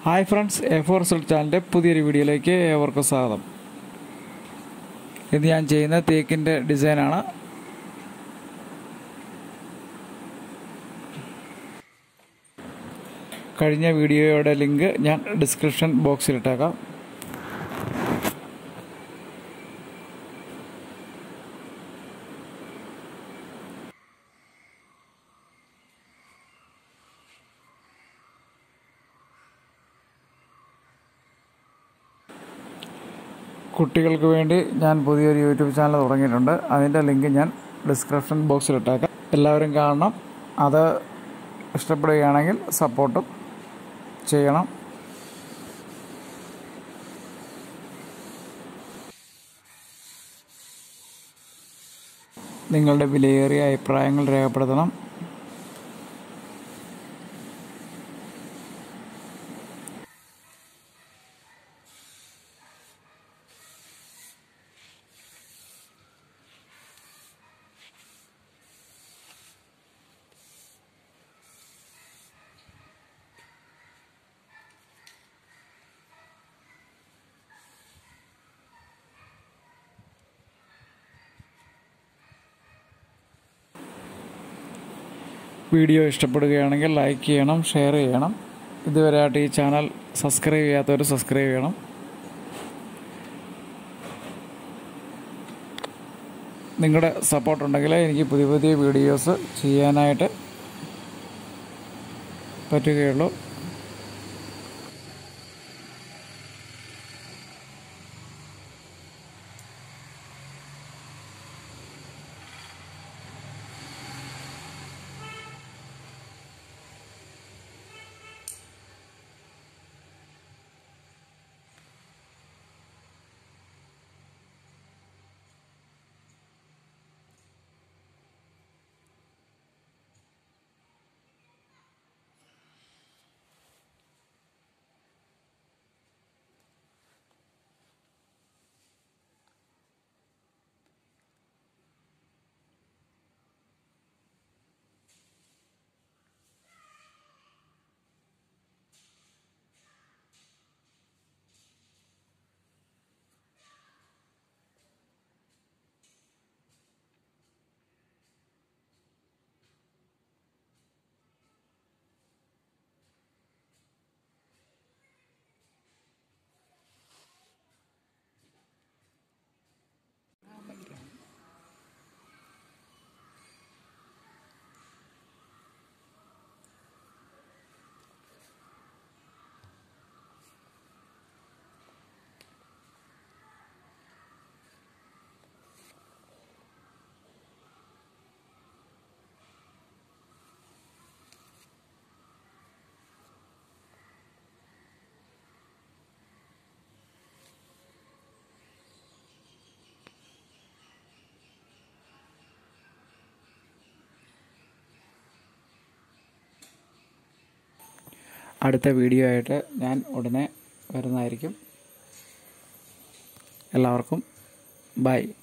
hi friends A four result ചാനലിൻ്റെ പുതിയൊരു വീഡിയോയിലേക്ക് ഏവർക്കും സ്വാഗതം ഇത് ഞാൻ ചെയ്യുന്ന തേക്കിൻ്റെ ഡിസൈനാണ് കഴിഞ്ഞ വീഡിയോയുടെ ലിങ്ക് ഞാൻ ഡിസ്ക്രിപ്ഷൻ ബോക്സിൽ ഇട്ടേക്കാം കുട്ടികൾക്ക് വേണ്ടി ഞാൻ പുതിയൊരു യൂട്യൂബ് ചാനൽ തുടങ്ങിയിട്ടുണ്ട് അതിൻ്റെ ലിങ്ക് ഞാൻ ഡിസ്ക്രിപ്ഷൻ ബോക്സിൽ ഇട്ടേക്കാം എല്ലാവരും കാണണം അത് ഇഷ്ടപ്പെടുകയാണെങ്കിൽ സപ്പോർട്ടും ചെയ്യണം നിങ്ങളുടെ വിലയേറിയ അഭിപ്രായങ്ങൾ രേഖപ്പെടുത്തണം വീഡിയോ ഇഷ്ടപ്പെടുകയാണെങ്കിൽ ലൈക്ക് ചെയ്യണം ഷെയർ ചെയ്യണം ഇതുവരെയായിട്ട് ഈ ചാനൽ സബ്സ്ക്രൈബ് ചെയ്യാത്തവർ സബ്സ്ക്രൈബ് ചെയ്യണം നിങ്ങളുടെ സപ്പോർട്ട് ഉണ്ടെങ്കിൽ എനിക്ക് പുതിയ പുതിയ വീഡിയോസ് ചെയ്യാനായിട്ട് പറ്റുകയുള്ളൂ അടുത്ത വീഡിയോ ആയിട്ട് ഞാൻ ഉടനെ വരുന്നതായിരിക്കും എല്ലാവർക്കും ബൈ